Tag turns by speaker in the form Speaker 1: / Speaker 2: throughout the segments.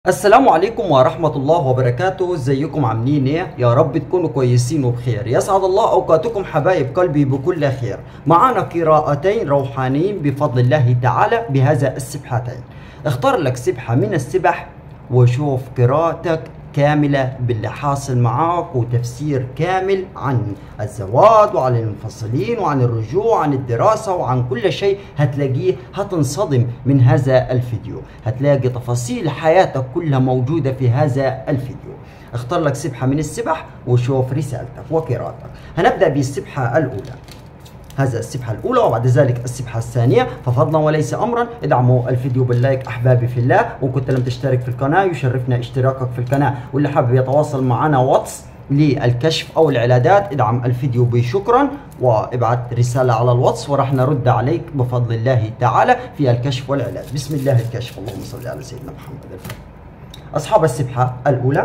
Speaker 1: السلام عليكم ورحمة الله وبركاته ازيكم عاملين ايه يا رب تكونوا كويسين وبخير يسعد الله اوقاتكم حبايب قلبي بكل خير معانا قراءتين روحانيين بفضل الله تعالى بهذا السبحتين اختار لك سبحة من السبح وشوف قراءتك كاملة باللي حاصل معاك وتفسير كامل عن الزواج وعن المنفصلين وعن الرجوع وعن الدراسة وعن كل شيء هتلاقيه هتنصدم من هذا الفيديو هتلاقي تفاصيل حياتك كلها موجودة في هذا الفيديو اختار لك سبحة من السبح وشوف رسالتك وقراءتك هنبدأ بالسبحة الأولى هذا السبحة الأولى وبعد ذلك السبحة الثانية ففضلا وليس أمرا ادعموا الفيديو باللايك أحبابي في الله وإن كنت لم تشترك في القناة يشرفنا اشتراكك في القناة واللي حابب يتواصل معنا واتس للكشف أو العلاجات ادعم الفيديو بشكرا وابعت رسالة على الواتس وراح نرد عليك بفضل الله تعالى في الكشف والعلاج بسم الله الكشف اللهم صل على سيدنا محمد الفاتح أصحاب السبحة الأولى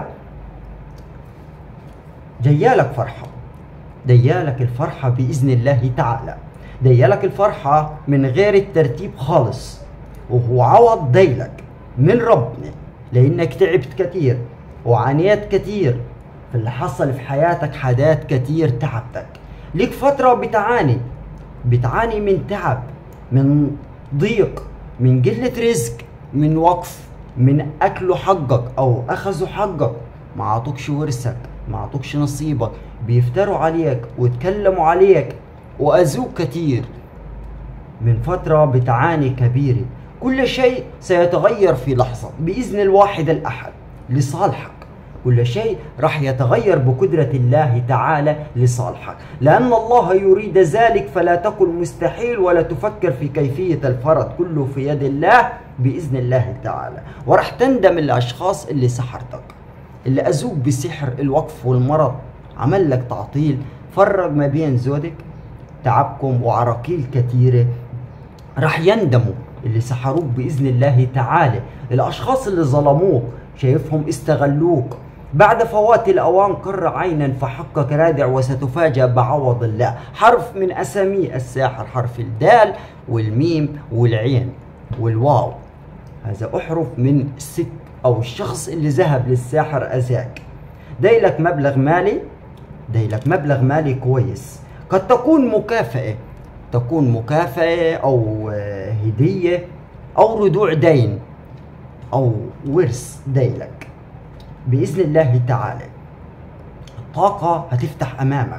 Speaker 1: جيالك فرحة ديالك الفرحة بإذن الله تعالى ديالك الفرحة من غير الترتيب خالص وهو عوض ديلك من ربنا لأنك تعبت كتير وعانيت كتير في اللي حصل في حياتك حاجات كتير تعبتك ليك فترة بتعاني بتعاني من تعب من ضيق من قلة رزق من وقف من أكلوا حقك أو أخذوا حقك ما عطوكش ورثك ما عطوكش نصيبك بيفتروا عليك ويتكلموا عليك وأذوك كتير من فترة بتعاني كبيرة كل شيء سيتغير في لحظة بإذن الواحد الأحد لصالحك كل شيء راح يتغير بقدرة الله تعالى لصالحك لأن الله يريد ذلك فلا تكن مستحيل ولا تفكر في كيفية الفرض كله في يد الله بإذن الله تعالى وراح تندم الأشخاص اللي سحرتك اللي أذوك بسحر الوقف والمرض عمل لك تعطيل فرق ما بين زودك تعبكم وعراقيل كثيرة راح يندموا اللي سحروك بإذن الله تعالى الأشخاص اللي ظلموك شايفهم استغلوك بعد فوات الأوان قر عينا فحقك رادع وستفاجأ بعوض الله حرف من أسامي الساحر حرف الدال والميم والعين والواو هذا أحرف من الست أو الشخص اللي ذهب للساحر أذاك دايلك مبلغ مالي دايلك مبلغ مالي كويس قد تكون مكافأة تكون مكافأة أو هدية أو ردوع دين أو ورث دايلك بإذن الله تعالى الطاقة هتفتح أمامك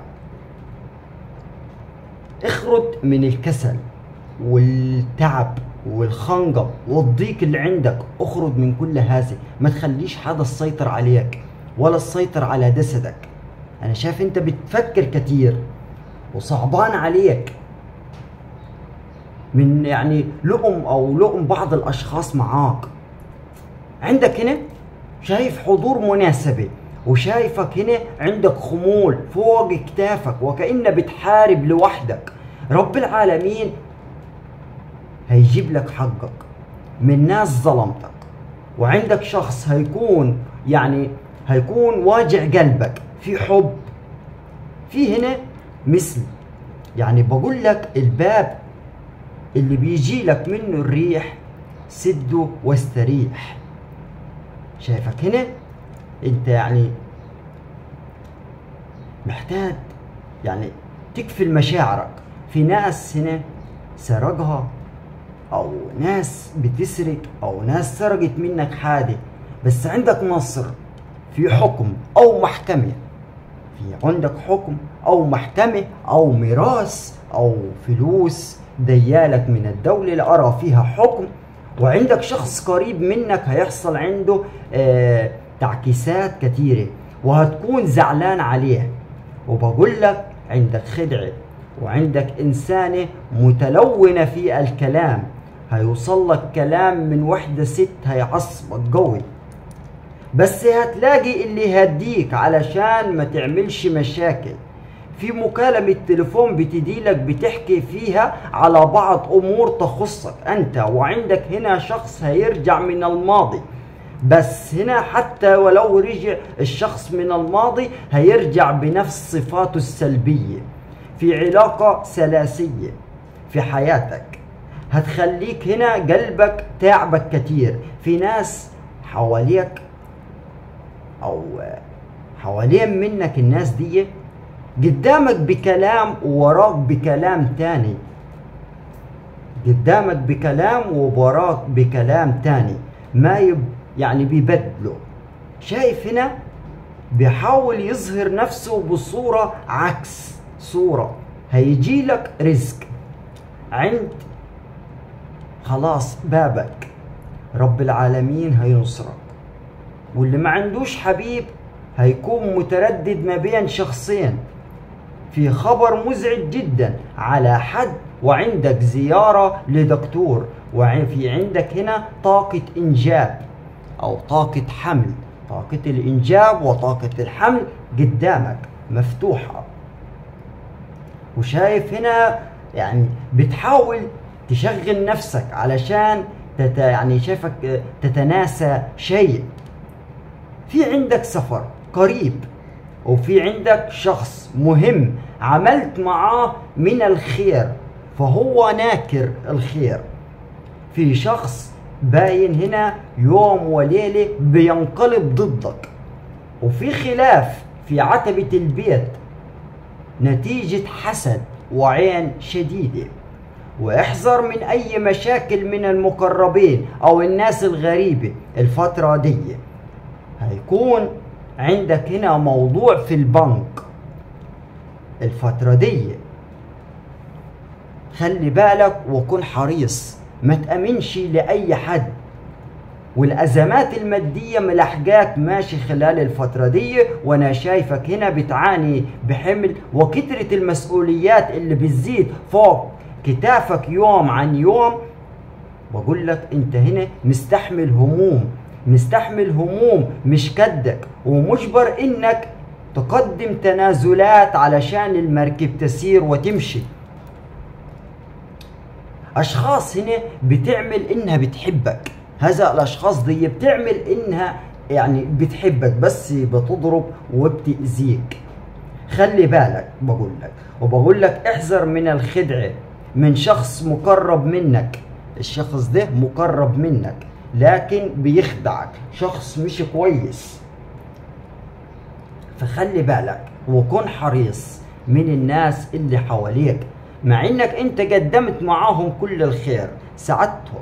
Speaker 1: اخرج من الكسل والتعب والخنقة والضيق اللي عندك اخرج من كل هذا ما تخليش حدا السيطر عليك ولا السيطر على جسدك انا شايف انت بتفكر كتير وصعبان عليك من يعني لؤم او لؤم بعض الاشخاص معاك عندك هنا شايف حضور مناسبة وشايفك هنا عندك خمول فوق كتافك وكأنه بتحارب لوحدك رب العالمين هيجيب لك حقك من ناس ظلمتك وعندك شخص هيكون يعني هيكون واجع قلبك في حب في هنا مثل يعني بقول لك الباب اللي بيجي لك منه الريح سده واستريح شايفك هنا انت يعني محتاج يعني تكفل مشاعرك في ناس هنا سرقها او ناس بتسرق او ناس سرقت منك حاجه بس عندك نصر في حكم او محكمه في عندك حكم او محكمه او ميراث او فلوس ديالك من الدوله اللي ارى فيها حكم وعندك شخص قريب منك هيحصل عنده آه تعكيسات كثيره وهتكون زعلان عليه وبقول لك عندك خدعه وعندك انسانه متلونه في الكلام هيوصل لك كلام من وحده ست هيعصبك قوي بس هتلاقي اللي يهديك علشان ما تعملش مشاكل في مكالمة تليفون بتديلك بتحكي فيها على بعض أمور تخصك أنت وعندك هنا شخص هيرجع من الماضي بس هنا حتى ولو رجع الشخص من الماضي هيرجع بنفس صفاته السلبية في علاقة ثلاثية في حياتك هتخليك هنا قلبك تعبك كتير في ناس حواليك او حوالين منك الناس دي قدامك بكلام ووراك بكلام تاني قدامك بكلام ووراك بكلام تاني ما يب يعني بيبدلوا شايف هنا بيحاول يظهر نفسه بصورة عكس صورة هيجي لك رزق عند خلاص بابك رب العالمين هينصرك واللي ما عندوش حبيب هيكون متردد ما بين شخصين في خبر مزعج جدا على حد وعندك زيارة لدكتور وفي عندك هنا طاقة إنجاب أو طاقة حمل طاقة الإنجاب وطاقة الحمل قدامك مفتوحة وشايف هنا يعني بتحاول تشغل نفسك علشان تت يعني شايفك تتناسى شيء في عندك سفر قريب وفي عندك شخص مهم عملت معاه من الخير فهو ناكر الخير في شخص باين هنا يوم وليلة بينقلب ضدك وفي خلاف في عتبة البيت نتيجة حسد وعين شديدة واحذر من أي مشاكل من المقربين أو الناس الغريبة الفترة دي هيكون عندك هنا موضوع في البنك الفترة دي خلي بالك وكن حريص ما تأمنش لأي حد والأزمات المادية ملحقاك ماشي خلال الفترة دي وأنا شايفك هنا بتعاني بحمل وكترة المسؤوليات اللي بتزيد فوق كتافك يوم عن يوم بقول لك أنت هنا مستحمل هموم مستحمل هموم مش كدك ومجبر إنك تقدم تنازلات علشان المركب تسير وتمشي اشخاص هنا بتعمل انها بتحبك هذا الاشخاص دي بتعمل انها يعني بتحبك بس بتضرب وبتأذيك خلي بالك بقول لك وبقول لك احذر من الخدعة من شخص مقرب منك الشخص ده مقرب منك لكن بيخدعك شخص مش كويس فخلي بالك وكن حريص من الناس اللي حواليك مع انك انت قدمت معاهم كل الخير ساعدتهم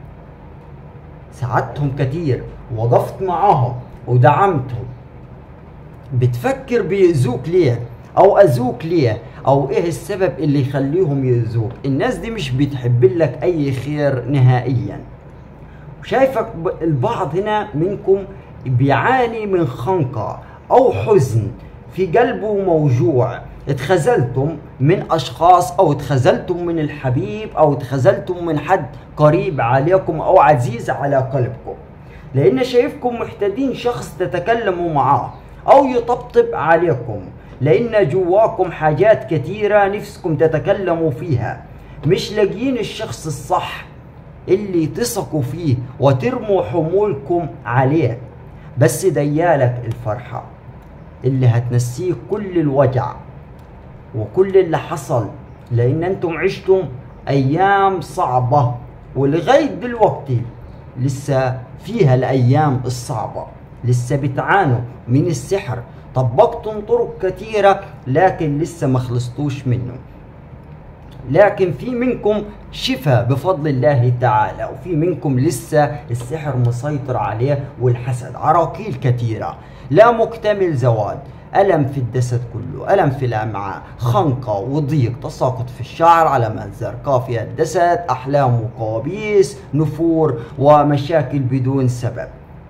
Speaker 1: ساعدتهم كتير وقفت معاهم ودعمتهم بتفكر بيأذوك ليه او اذوك ليه او ايه السبب اللي يخليهم يأذوك الناس دي مش بتحب لك اي خير نهائيا شايفك البعض هنا منكم بيعاني من خنقة او حزن في قلبه موجوع اتخذلتم من اشخاص او اتخذلتم من الحبيب او اتخذلتم من حد قريب عليكم او عزيز على قلبكم لان شايفكم محتاجين شخص تتكلموا معاه او يطبطب عليكم لان جواكم حاجات كثيره نفسكم تتكلموا فيها مش لاقيين الشخص الصح اللي تثقوا فيه وترموا حمولكم عليه بس ديالك الفرحه اللي هتنسيك كل الوجع وكل اللي حصل لان انتم عشتم ايام صعبة ولغاية دلوقتي لسه فيها الايام الصعبة لسه بتعانوا من السحر طبقتم طرق كثيرة لكن لسه ما خلصتوش منه لكن في منكم شفاء بفضل الله تعالى وفي منكم لسه السحر مسيطر عليه والحسد عراقيل كثيرة لا مكتمل زواج ألم في الجسد كله ألم في الأمعاء خنقة وضيق تساقط في الشعر علامات زرقاء في الجسد أحلام وكوابيس نفور ومشاكل بدون سبب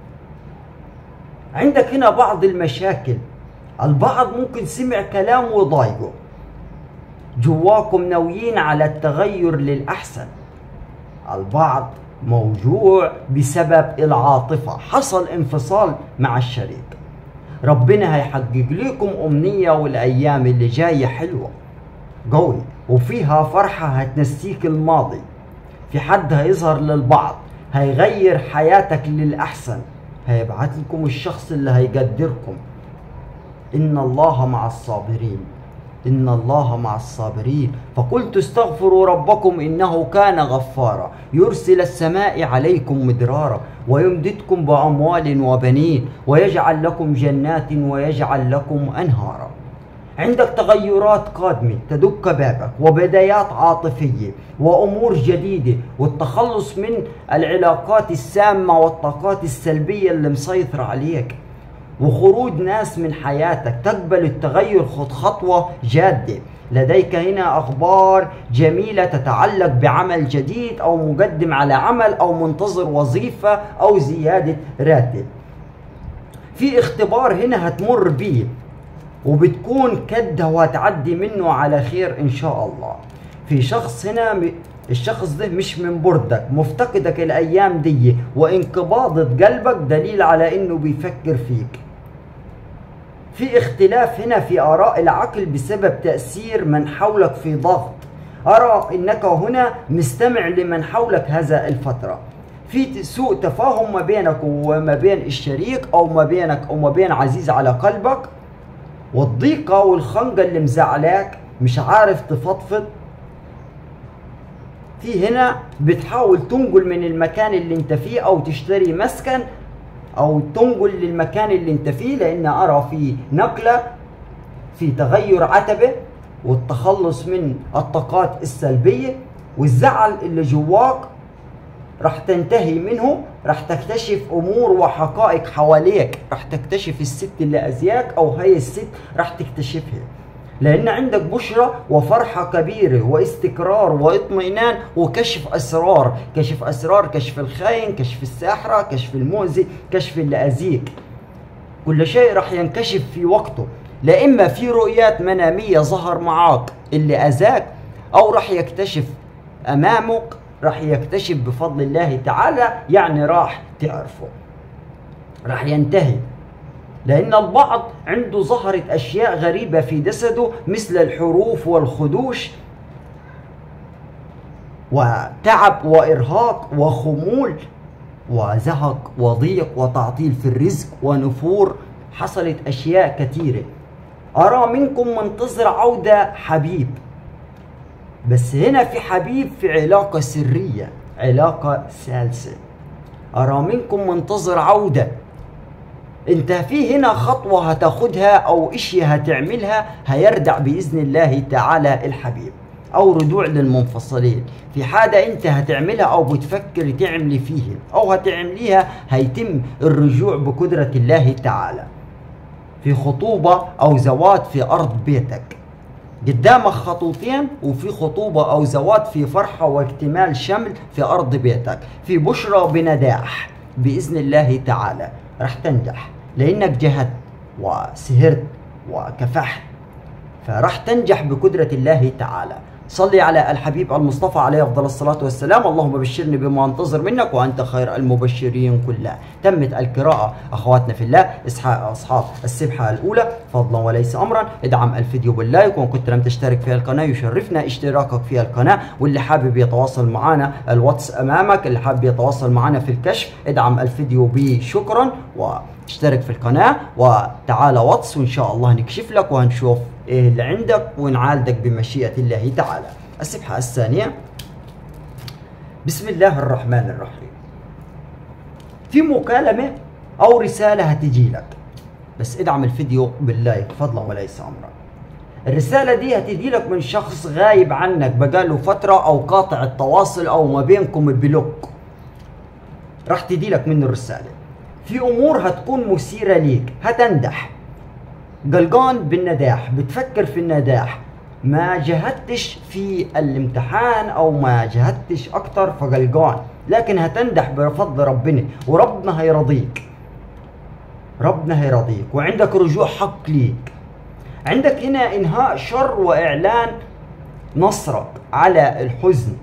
Speaker 1: عندك هنا بعض المشاكل البعض ممكن سمع كلام وضايقه جواكم ناويين على التغير للأحسن البعض موجوع بسبب العاطفة حصل انفصال مع الشريك ربنا هيحقق لكم أمنية والأيام اللي جاية حلوة قوي وفيها فرحة هتنسيك الماضي في حد هيظهر للبعض هيغير حياتك للأحسن هيبعت لكم الشخص اللي هيقدركم إن الله مع الصابرين إن الله مع الصابرين فقلت استغفروا ربكم إنه كان غفارا يرسل السماء عليكم مدرارا ويمددكم بأموال وبنين ويجعل لكم جنات ويجعل لكم أنهارا عندك تغيرات قادمة تدق بابك وبدايات عاطفية وأمور جديدة والتخلص من العلاقات السامة والطاقات السلبية اللي مسيطرة عليك وخروج ناس من حياتك تقبل التغير خط خطوة جادة لديك هنا أخبار جميلة تتعلق بعمل جديد أو مقدم على عمل أو منتظر وظيفة أو زيادة راتب في اختبار هنا هتمر بيه وبتكون كده وهتعدي منه على خير ان شاء الله في شخص هنا م... الشخص ده مش من بردك مفتقدك الايام دي وانقباضة قلبك دليل على انه بيفكر فيك في اختلاف هنا في اراء العقل بسبب تاثير من حولك في ضغط ارى انك هنا مستمع لمن حولك هذا الفتره في سوء تفاهم ما بينك وما بين الشريك او ما بينك او ما بين عزيز على قلبك والضيقة والخنقة اللي مزعلاك مش عارف تفضفض في هنا بتحاول تنقل من المكان اللي انت فيه او تشتري مسكن او تنقل للمكان اللي انت فيه لان ارى في نقلة في تغير عتبة والتخلص من الطاقات السلبية والزعل اللي جواك راح تنتهي منه راح تكتشف امور وحقائق حواليك راح تكتشف الست اللي ازياك او هي الست راح تكتشفها لان عندك بشرة وفرحة كبيرة واستقرار واطمئنان وكشف اسرار كشف اسرار كشف الخاين كشف الساحرة كشف المؤذي كشف اللي اذيك كل شيء راح ينكشف في وقته لا اما في رؤيات منامية ظهر معاك اللي اذاك او راح يكتشف امامك راح يكتشف بفضل الله تعالى يعني راح تعرفه راح ينتهي لأن البعض عنده ظهرت أشياء غريبة في جسده مثل الحروف والخدوش وتعب وإرهاق وخمول وزهق وضيق وتعطيل في الرزق ونفور حصلت أشياء كثيرة أرى منكم منتظر عودة حبيب بس هنا في حبيب في علاقة سرية علاقة سالسة أرى منكم منتظر عودة انت في هنا خطوة هتاخدها او اشي هتعملها هيردع بإذن الله تعالى الحبيب او رجوع للمنفصلين في حاجة انت هتعملها او بتفكر تعملي فيه او هتعمليها هيتم الرجوع بقدرة الله تعالى في خطوبة او زواج في ارض بيتك قدامك خطوتين وفي خطوبة أو زواج في فرحة واكتمال شمل في أرض بيتك في بشرى بنجاح بإذن الله تعالى رح تنجح لأنك جهدت وسهرت وكفحت فرح تنجح بقدرة الله تعالى صلي على الحبيب المصطفى عليه افضل الصلاه والسلام اللهم بشرني بما انتظر منك وانت خير المبشرين كلها تمت القراءه اخواتنا في الله اصحاب السبحه الاولى فضلا وليس امرا ادعم الفيديو باللايك وان كنت لم تشترك في القناه يشرفنا اشتراكك في القناه واللي حابب يتواصل معنا الواتس امامك اللي حابب يتواصل معنا في الكشف ادعم الفيديو بشكرا واشترك في القناه وتعال واتس وان شاء الله نكشف لك وهنشوف ايه اللي عندك ونعالجك بمشيئة الله تعالى السبحة الثانية بسم الله الرحمن الرحيم في مكالمة أو رسالة هتجي لك بس ادعم الفيديو باللايك فضلا وليس أمرا الرسالة دي هتجي لك من شخص غايب عنك بقاله فترة أو قاطع التواصل أو ما بينكم بلوك راح تجي لك منه الرسالة في أمور هتكون مثيرة ليك هتندح قلقان بالنجاح بتفكر في النجاح ما جهدتش في الامتحان او ما جهدتش اكتر فقلقان لكن هتنجح بفضل ربنا وربنا هيرضيك ربنا هيرضيك وعندك رجوع حق ليك عندك هنا انهاء شر واعلان نصرك على الحزن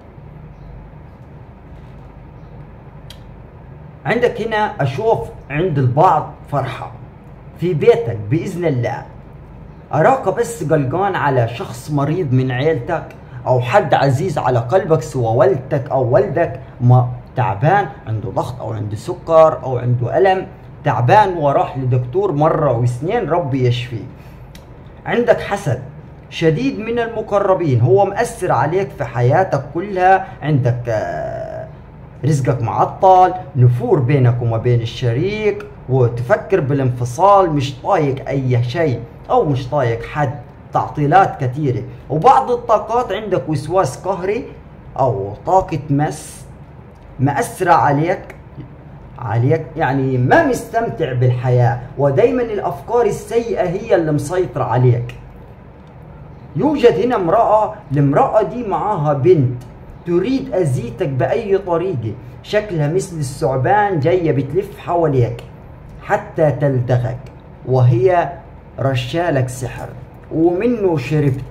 Speaker 1: عندك هنا اشوف عند البعض فرحه في بيتك باذن الله اراك بس قلقان على شخص مريض من عيلتك او حد عزيز على قلبك سوى والدتك او والدك ما تعبان عنده ضغط او عنده سكر او عنده الم تعبان وراح لدكتور مره واثنين ربي يشفيه عندك حسد شديد من المقربين هو مأثر عليك في حياتك كلها عندك آه، رزقك معطل نفور بينك وما بين الشريك وتفكر بالانفصال مش طايق اي شيء او مش طايق حد تعطيلات كثيرة وبعض الطاقات عندك وسواس قهري او طاقة مس مأثرة عليك عليك يعني ما مستمتع بالحياة ودايما الافكار السيئة هي اللي مسيطرة عليك يوجد هنا امرأة المرأة دي معاها بنت تريد أذيتك بأي طريقة شكلها مثل الثعبان جاية بتلف حواليك حتى تلدغك وهي رشالك سحر ومنه شربت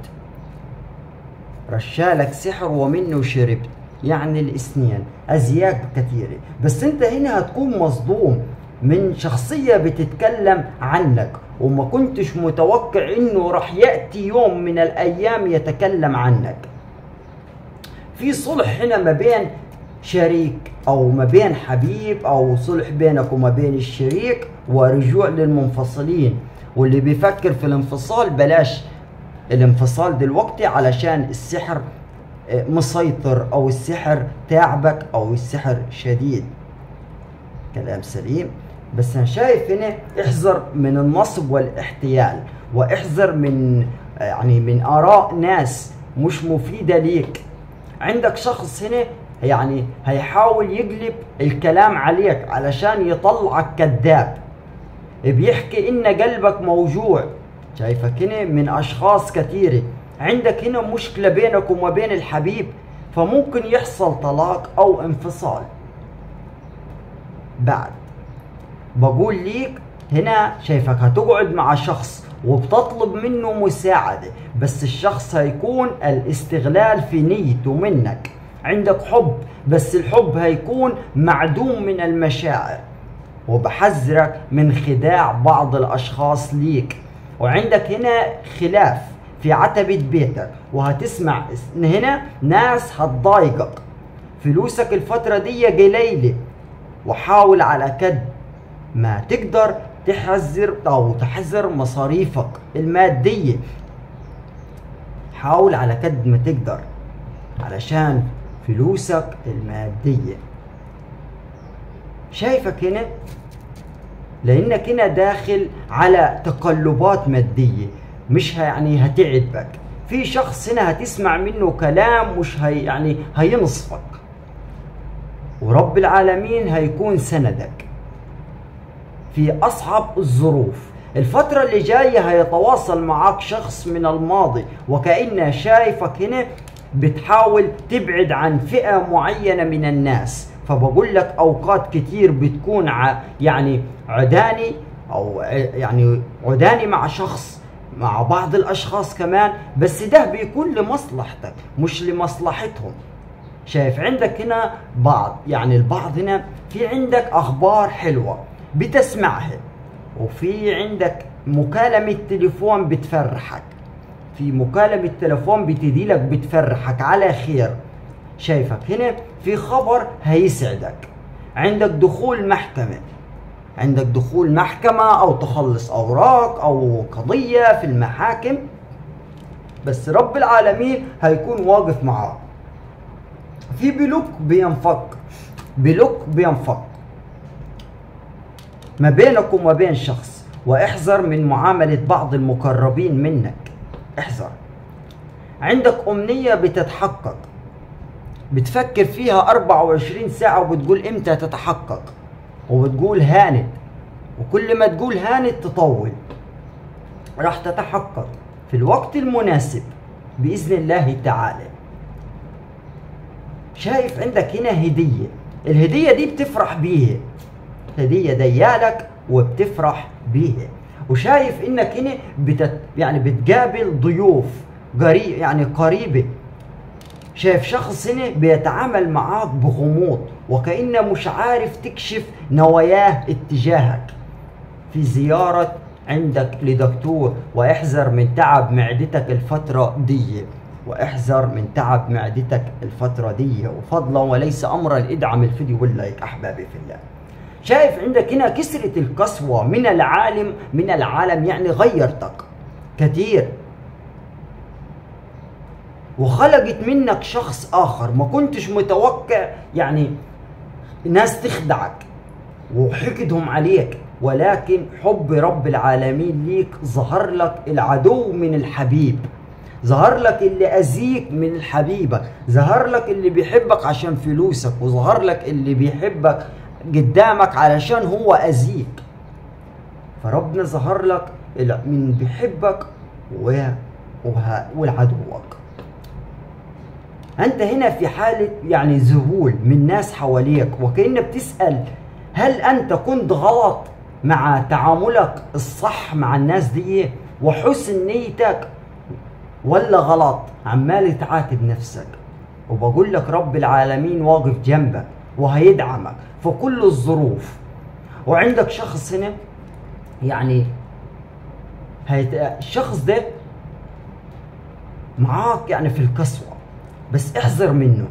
Speaker 1: رشالك سحر ومنه شربت يعني الاثنين ازياك كثيره بس انت هنا هتكون مصدوم من شخصيه بتتكلم عنك وما كنتش متوقع انه راح ياتي يوم من الايام يتكلم عنك في صلح هنا ما بين شريك او ما بين حبيب او صلح بينك وما بين الشريك ورجوع للمنفصلين واللي بيفكر في الانفصال بلاش الانفصال دلوقتي علشان السحر آه، مسيطر او السحر تعبك او السحر شديد كلام سليم بس انا شايف هنا احذر من النصب والاحتيال واحذر من آه، يعني من اراء ناس مش مفيده ليك عندك شخص هنا يعني هيحاول يقلب الكلام عليك علشان يطلعك كذاب بيحكي ان قلبك موجوع شايفك هنا من اشخاص كثيره عندك هنا مشكله بينك وما بين الحبيب فممكن يحصل طلاق او انفصال بعد بقول ليك هنا شايفك هتقعد مع شخص وبتطلب منه مساعدة بس الشخص هيكون الاستغلال في نيته منك عندك حب بس الحب هيكون معدوم من المشاعر وبحذرك من خداع بعض الأشخاص ليك وعندك هنا خلاف في عتبة بيتك وهتسمع هنا ناس هتضايقك فلوسك الفترة دي قليلة وحاول على قد ما تقدر تحذر او تحذر مصاريفك المادية حاول على قد ما تقدر علشان فلوسك المادية شايفك هنا لانك هنا داخل على تقلبات مادية مش يعني هتعبك في شخص هنا هتسمع منه كلام مش هي يعني هينصفك ورب العالمين هيكون سندك في أصعب الظروف الفترة اللي جاية هيتواصل معك شخص من الماضي وكأنه شايفك هنا بتحاول تبعد عن فئة معينة من الناس فبقول لك أوقات كتير بتكون ع يعني عداني أو يعني عداني مع شخص مع بعض الأشخاص كمان بس ده بيكون لمصلحتك مش لمصلحتهم شايف عندك هنا بعض يعني البعض هنا في عندك أخبار حلوة بتسمعها وفي عندك مكالمة تليفون بتفرحك في مكالمة تليفون بتدي لك بتفرحك على خير شايفك هنا في خبر هيسعدك عندك دخول محكمة عندك دخول محكمة أو تخلص أوراق أو قضية في المحاكم بس رب العالمين هيكون واقف معاك في بلوك بينفك بلوك بينفك ما بينك وما بين شخص واحذر من معاملة بعض المقربين منك احذر عندك أمنية بتتحقق بتفكر فيها 24 ساعة وبتقول امتى تتحقق وبتقول هانت وكل ما تقول هانت تطول راح تتحقق في الوقت المناسب بإذن الله تعالى شايف عندك هنا هدية الهدية دي بتفرح بيها هدية ديالك وبتفرح بيها وشايف انك هنا بتت يعني بتقابل ضيوف قريب يعني قريبة شايف شخص هنا بيتعامل معاك بغموض وكأنه مش عارف تكشف نواياه اتجاهك في زيارة عندك لدكتور واحذر من تعب معدتك الفترة دي واحذر من تعب معدتك الفترة دي وفضلا وليس أمرا ادعم الفيديو واللايك أحبابي في الله شايف عندك هنا كسرة القسوة من العالم من العالم يعني غيرتك كثير وخلقت منك شخص اخر ما كنتش متوقع يعني ناس تخدعك وحقدهم عليك ولكن حب رب العالمين ليك ظهر لك العدو من الحبيب ظهر لك اللي أذيك من حبيبك ظهر لك اللي بيحبك عشان فلوسك وظهر لك اللي بيحبك قدامك علشان هو أذيك فربنا ظهر لك من بيحبك والعدوك أنت هنا في حالة يعني ذهول من ناس حواليك وكأنك بتسأل هل أنت كنت غلط مع تعاملك الصح مع الناس دي وحسن نيتك ولا غلط عمال تعاتب نفسك وبقول لك رب العالمين واقف جنبك وهيدعمك في كل الظروف وعندك شخص هنا يعني هيت... الشخص ده معاك يعني في الكسوة بس احذر منه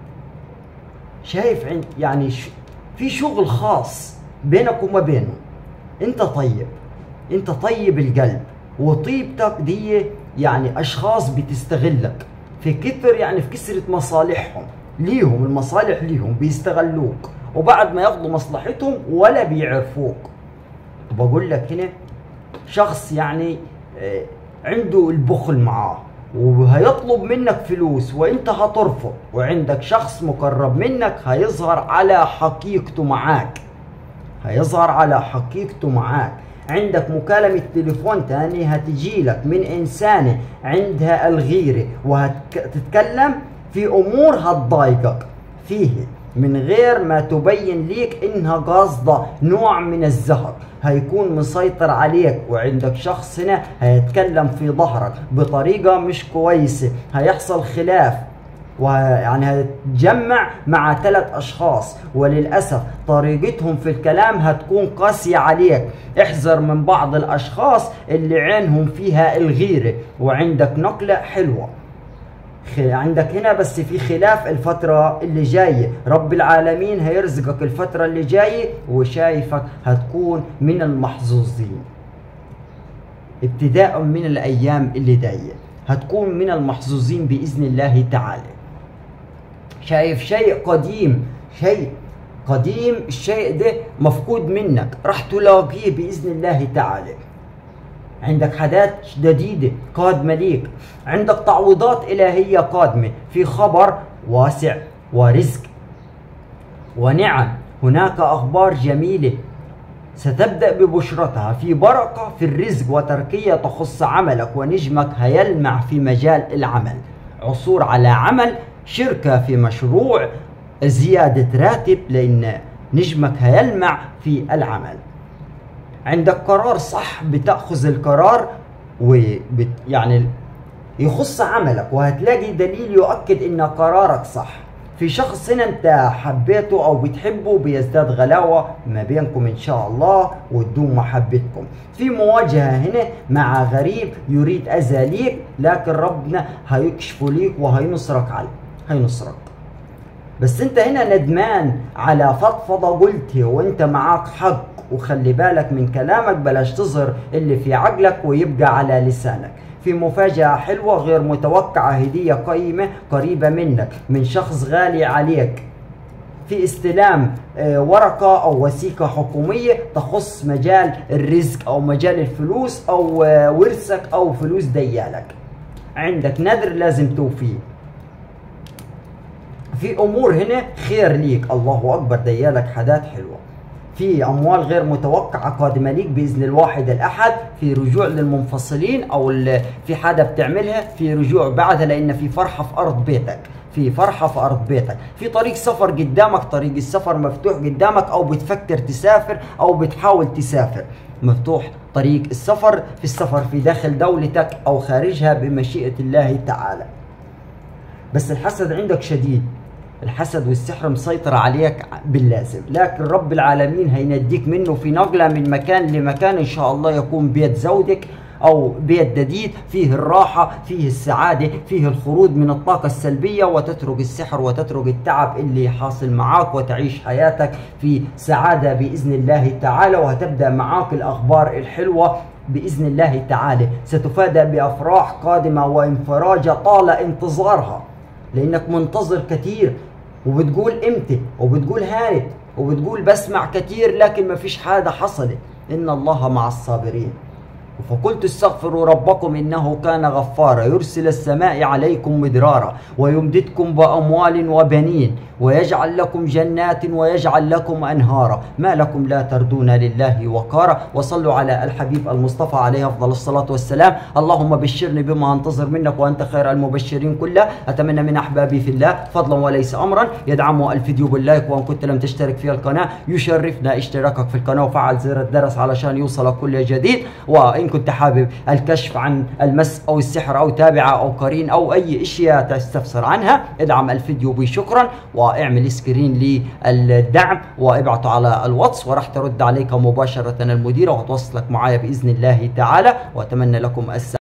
Speaker 1: شايف عند يعني ش... في شغل خاص بينك وما بينه انت طيب انت طيب القلب وطيبتك دي يعني اشخاص بتستغلك في كثر يعني في كثرة مصالحهم ليهم المصالح ليهم بيستغلوك وبعد ما ياخذوا مصلحتهم ولا بيعرفوك وبقول لك هنا شخص يعني عنده البخل معاه وهيطلب منك فلوس وانت هترفض وعندك شخص مقرب منك هيظهر على حقيقته معاك هيظهر على حقيقته معاك عندك مكالمة تليفون تاني هتجي لك من إنسانة عندها الغيرة وهتتكلم في أمور هتضايقك فيه من غير ما تبين ليك إنها قاصدة نوع من الزهر هيكون مسيطر عليك وعندك شخص هنا هيتكلم في ظهرك بطريقة مش كويسة هيحصل خلاف ويعني هتجمع مع ثلاث اشخاص وللاسف طريقتهم في الكلام هتكون قاسيه عليك احذر من بعض الاشخاص اللي عينهم فيها الغيره وعندك نقله حلوه عندك هنا بس في خلاف الفترة اللي جاية رب العالمين هيرزقك الفترة اللي جاية وشايفك هتكون من المحظوظين ابتداء من الأيام اللي جاية هتكون من المحظوظين بإذن الله تعالى شايف شيء قديم شيء قديم الشيء ده مفقود منك راح تلاقيه بإذن الله تعالى عندك حاجات جديدة قادمة ليك عندك تعويضات إلهية قادمة في خبر واسع ورزق ونعم هناك أخبار جميلة ستبدأ ببشرتها في بركة في الرزق وتركية تخص عملك ونجمك هيلمع في مجال العمل عثور على عمل شركة في مشروع زيادة راتب لأن نجمك هيلمع في العمل عندك قرار صح بتأخذ القرار وبت يعني يخص عملك وهتلاقي دليل يؤكد ان قرارك صح في شخص هنا انت حبيته او بتحبه بيزداد غلاوة ما بينكم ان شاء الله وتدوم محبتكم في مواجهة هنا مع غريب يريد اذى ليك لكن ربنا هيكشفه ليك وهينصرك عليه هينصرك بس انت هنا ندمان على فضفضة قلت وانت معاك حق وخلي بالك من كلامك بلاش تظهر اللي في عقلك ويبقى على لسانك في مفاجأة حلوة غير متوقعة هدية قيمة قريبة منك من شخص غالي عليك في استلام ورقة أو وثيقة حكومية تخص مجال الرزق أو مجال الفلوس أو ورثك أو فلوس ديالك عندك نذر لازم توفيه في امور هنا خير ليك الله اكبر ديالك حاجات حلوه في اموال غير متوقعه قادمه ليك باذن الواحد الاحد في رجوع للمنفصلين او في حاجه بتعملها في رجوع بعدها لان في فرحه في ارض بيتك في فرحة في أرض بيتك في طريق سفر قدامك طريق السفر مفتوح قدامك أو بتفكر تسافر أو بتحاول تسافر مفتوح طريق السفر في السفر في داخل دولتك أو خارجها بمشيئة الله تعالى بس الحسد عندك شديد الحسد والسحر مسيطر عليك باللازم لكن رب العالمين هينديك منه في نقلة من مكان لمكان إن شاء الله يكون بيت زوجك أو بيت جديد فيه الراحة فيه السعادة فيه الخروج من الطاقة السلبية وتترك السحر وتترك التعب اللي حاصل معاك وتعيش حياتك في سعادة بإذن الله تعالى وهتبدأ معاك الأخبار الحلوة باذن الله تعالى ستفادى بافراح قادمه وانفراجه طال انتظارها لانك منتظر كتير وبتقول امتى وبتقول هانت وبتقول بسمع كتير لكن ما فيش حاجه حصلت ان الله مع الصابرين فقلت استغفروا ربكم انه كان غفارا يرسل السماء عليكم مدرارا ويمددكم باموال وبنين ويجعل لكم جنات ويجعل لكم انهارا ما لكم لا تردون لله وقارا وصلوا على الحبيب المصطفى عليه افضل الصلاه والسلام اللهم بشرني بما انتظر منك وانت خير المبشرين كله اتمنى من احبابي في الله فضلا وليس امرا يدعموا الفيديو باللايك وان كنت لم تشترك في القناه يشرفنا اشتراكك في القناه وفعل زر الجرس علشان يوصلك كل جديد وان كنت حابب الكشف عن المس او السحر او تابعه او قرين او اي اشياء تستفسر عنها ادعم الفيديو بي شكرا واعمل سكرين للدعم وابعته على الواتس وراح ترد عليك مباشره المديره وهتوصلك معايا باذن الله تعالى واتمنى لكم السعادة